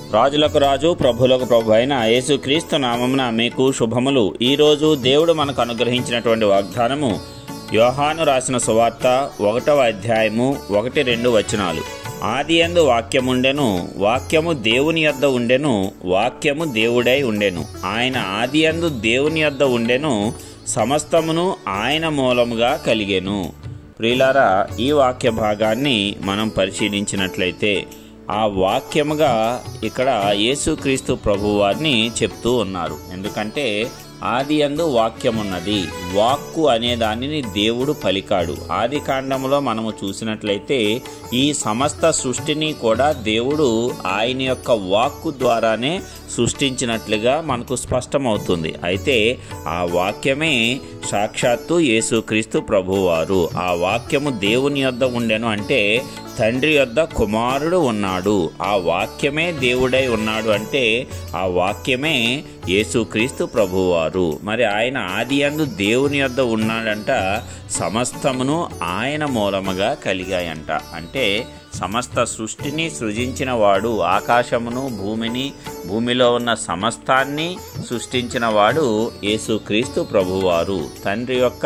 రాజులకు రాజు ప్రభులకు ప్రభు అయిన యేసుక్రీస్తు నామమున మీకు శుభములు ఈరోజు దేవుడు మనకు అనుగ్రహించినటువంటి వాగ్దానము యోహాను రాసిన సువార్త ఒకటవ అధ్యాయము ఒకటి రెండు వచనాలు ఆది యందు వాక్యముండెను వాక్యము దేవుని యొద్ద ఉండెను వాక్యము దేవుడై ఉండెను ఆయన ఆది యందు దేవుని యొద్ద ఉండెను సమస్తమును ఆయన మూలముగా కలిగెను ప్రియులారా ఈ వాక్య భాగాన్ని మనం పరిశీలించినట్లయితే ఆ వాక్యముగా ఇక్కడ యేసుక్రీస్తు ప్రభువారిని చెప్తూ ఉన్నారు ఎందుకంటే ఆది అందు వాక్యమున్నది వాక్కు అనే దానిని దేవుడు పలికాడు ఆది కాండములో మనము చూసినట్లయితే ఈ సమస్త సృష్టిని కూడా దేవుడు ఆయన యొక్క వాక్కు ద్వారానే సృష్టించినట్లుగా మనకు స్పష్టమవుతుంది అయితే ఆ వాక్యమే సాక్షాత్తు యేసుక్రీస్తు ప్రభువారు ఆ వాక్యము దేవుని యొద్ద ఉండెను అంటే తండ్రి యొద్ద కుమారుడు ఉన్నాడు ఆ వాక్యమే దేవుడై ఉన్నాడు అంటే ఆ వాక్యమే యేసుక్రీస్తు ప్రభువారు మరి ఆయన ఆది అందు దేవుని యొద్ద ఉన్నాడంట సమస్తమును ఆయన మూలముగా కలిగాయంట అంటే సమస్త సృష్టిని సృజించిన వాడు ఆకాశమును భూమిని భూమిలో ఉన్న సమస్తాన్ని సృష్టించిన వాడు యేసుక్రీస్తు ప్రభువారు తండ్రి యొక్క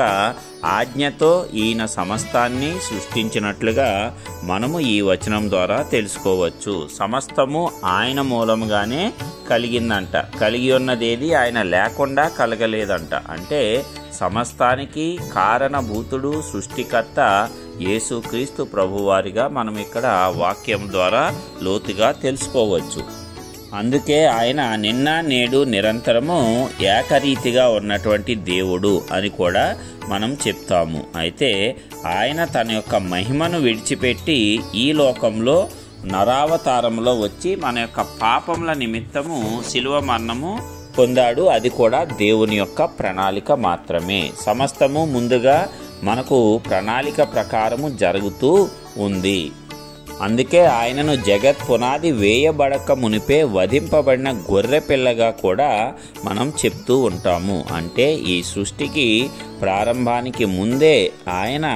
ఆజ్ఞతో ఈయన సమస్తాన్ని సృష్టించినట్లుగా మనము ఈ వచనం ద్వారా తెలుసుకోవచ్చు సమస్తము ఆయన మూలముగానే కలిగిందంట కలిగి ఉన్నదేది ఆయన లేకుండా కలగలేదంట అంటే సమస్తానికి కారణభూతుడు సృష్టికర్త యేసుక్రీస్తు ప్రభువారిగా మనం ఇక్కడ వాక్యం ద్వారా లోతుగా తెలుసుకోవచ్చు అందుకే ఆయన నిన్న నేడు నిరంతరము ఏకరీతిగా ఉన్నటువంటి దేవుడు అని కూడా మనం చెప్తాము అయితే ఆయన తన యొక్క మహిమను విడిచిపెట్టి ఈ లోకంలో నరావతారంలో వచ్చి మన యొక్క పాపముల నిమిత్తము శిలువ మరణము పొందాడు అది కూడా దేవుని యొక్క ప్రణాళిక మాత్రమే సమస్తము ముందుగా మనకు ప్రణాళిక ప్రకారము జరుగుతూ ఉంది అందుకే ఆయనను జగత్ పునాది వేయబడక మునిపే వధింపబడిన గొర్రె పిల్లగా కూడా మనం చెప్తూ ఉంటాము అంటే ఈ సృష్టికి ప్రారంభానికి ముందే ఆయన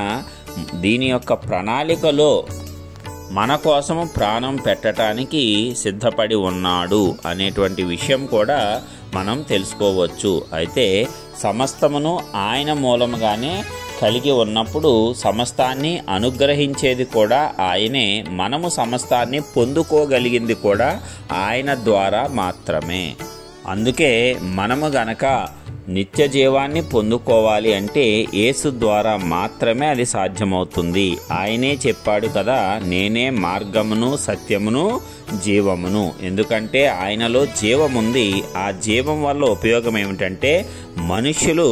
దీని యొక్క ప్రణాళికలో మన కోసము ప్రాణం పెట్టడానికి సిద్ధపడి ఉన్నాడు అనేటువంటి విషయం కూడా మనం తెలుసుకోవచ్చు అయితే సమస్తమును ఆయన మూలముగానే కలిగి ఉన్నప్పుడు సమస్తాన్ని అనుగ్రహించేది కూడా ఆయనే మనము సమస్తాన్ని పొందుకోగలిగింది కూడా ఆయన ద్వారా మాత్రమే అందుకే మనము గనక నిత్య జీవాన్ని పొందుకోవాలి అంటే యేసు ద్వారా మాత్రమే అది సాధ్యమవుతుంది ఆయనే చెప్పాడు కదా నేనే మార్గమును సత్యమును జీవమును ఎందుకంటే ఆయనలో జీవముంది ఆ జీవం వల్ల ఉపయోగం ఏమిటంటే మనుషులు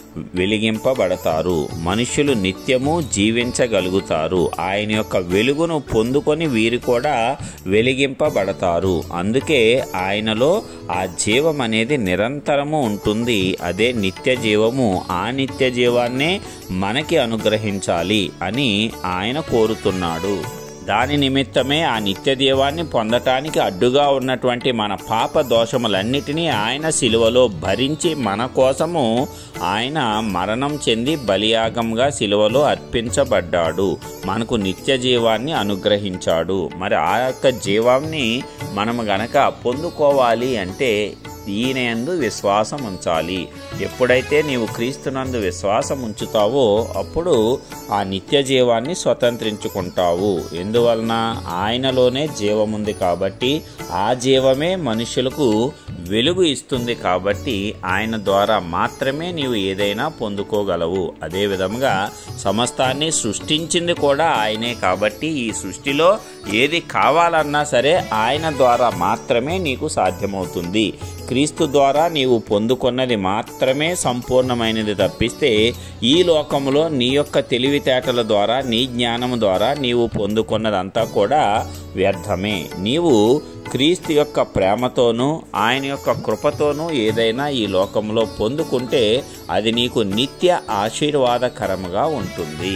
వెలిగింపబడతారు మనుషులు నిత్యము జీవించగలుగుతారు ఆయన యొక్క వెలుగును పొందుకొని వీరు కూడా వెలిగింపబడతారు అందుకే ఆయనలో ఆ జీవం అనేది నిరంతరము ఉంటుంది అదే నిత్య జీవము ఆ నిత్య జీవాన్నే మనకి అనుగ్రహించాలి అని ఆయన కోరుతున్నాడు దాని నిమిత్తమే ఆ నిత్య దీవాన్ని పొందటానికి అడ్డుగా ఉన్నటువంటి మన పాప దోషములన్నిటినీ ఆయన శిలువలో భరించి మన కోసము ఆయన మరణం చెంది బలియాగంగా శిలువలో అర్పించబడ్డాడు మనకు నిత్య జీవాన్ని అనుగ్రహించాడు మరి ఆ యొక్క జీవాన్ని మనము గనక పొందుకోవాలి అంటే ఈయన యందు విశ్వాసం ఉంచాలి ఎప్పుడైతే నీవు క్రీస్తునందు విశ్వాసం ఉంచుతావో అప్పుడు ఆ నిత్య జీవాన్ని స్వతంత్రించుకుంటావు ఎందువలన ఆయనలోనే జీవముంది కాబట్టి ఆ జీవమే మనుషులకు వెలుగు ఇస్తుంది కాబట్టి ఆయన ద్వారా మాత్రమే నీవు ఏదైనా పొందుకోగలవు అదే విధంగా సమస్తాన్ని సృష్టించింది కూడా ఆయనే కాబట్టి ఈ సృష్టిలో ఏది కావాలన్నా సరే ఆయన ద్వారా మాత్రమే నీకు సాధ్యమవుతుంది క్రీస్తు ద్వారా నీవు పొందుకున్నది మాత్రమే సంపూర్ణమైనది తప్పిస్తే ఈ లోకంలో నీ యొక్క తెలివితేటల ద్వారా నీ జ్ఞానము ద్వారా నీవు పొందుకున్నదంతా కూడా వ్యర్థమే నీవు క్రీస్తు యొక్క ప్రేమతోనూ ఆయన యొక్క కృపతోనూ ఏదైనా ఈ లోకంలో పొందుకుంటే అది నీకు నిత్య ఆశీర్వాదకరముగా ఉంటుంది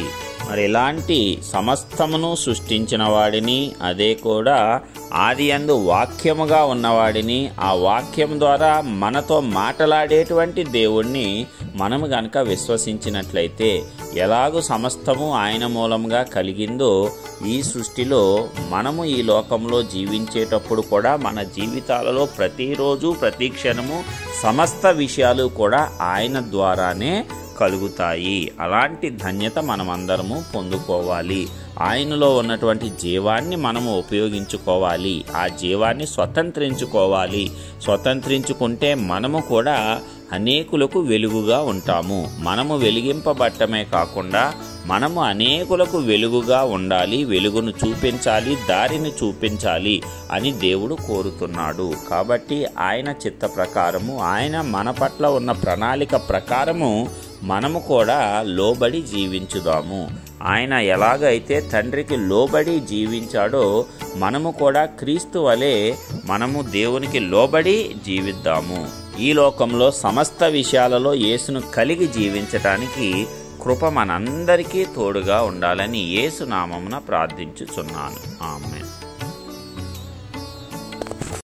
మరి ఇలాంటి సమస్తమును సృష్టించిన వాడిని అదే కూడా ఆది అందు వాక్యముగా ఉన్నవాడిని ఆ వాక్యం ద్వారా మనతో మాట్లాడేటువంటి దేవుణ్ణి మనము గనక విశ్వసించినట్లయితే ఎలాగూ సమస్తము ఆయన మూలంగా కలిగిందో ఈ సృష్టిలో మనము ఈ లోకంలో జీవించేటప్పుడు కూడా మన జీవితాలలో ప్రతిరోజు ప్రతి క్షణము సమస్త విషయాలు కూడా ఆయన ద్వారానే కలుగుతాయి అలాంటి ధన్యత మనమందరము పొందుకోవాలి ఆయనలో ఉన్నటువంటి జీవాన్ని మనము ఉపయోగించుకోవాలి ఆ జీవాన్ని స్వతంత్రించుకోవాలి స్వతంత్రించుకుంటే మనము కూడా అనేకులకు వెలుగుగా ఉంటాము మనము వెలిగింపబట్టమే కాకుండా మనము అనేకులకు వెలుగుగా ఉండాలి వెలుగును చూపించాలి దారిని చూపించాలి అని దేవుడు కోరుతున్నాడు కాబట్టి ఆయన చిత్త ప్రకారము ఆయన మన పట్ల ఉన్న ప్రణాళిక ప్రకారము మనము కూడా లోబడి జీవించుదాము ఆయన ఎలాగైతే తండ్రికి లోబడి జీవించాడో మనము కూడా క్రీస్తు వలె మనము దేవునికి లోబడి జీవిద్దాము ఈ లోకంలో సమస్త విషయాలలో యేసును కలిగి జీవించటానికి కృప మనందరికీ తోడుగా ఉండాలని యేసు నామమున ప్రార్థించుచున్నాను ఆమె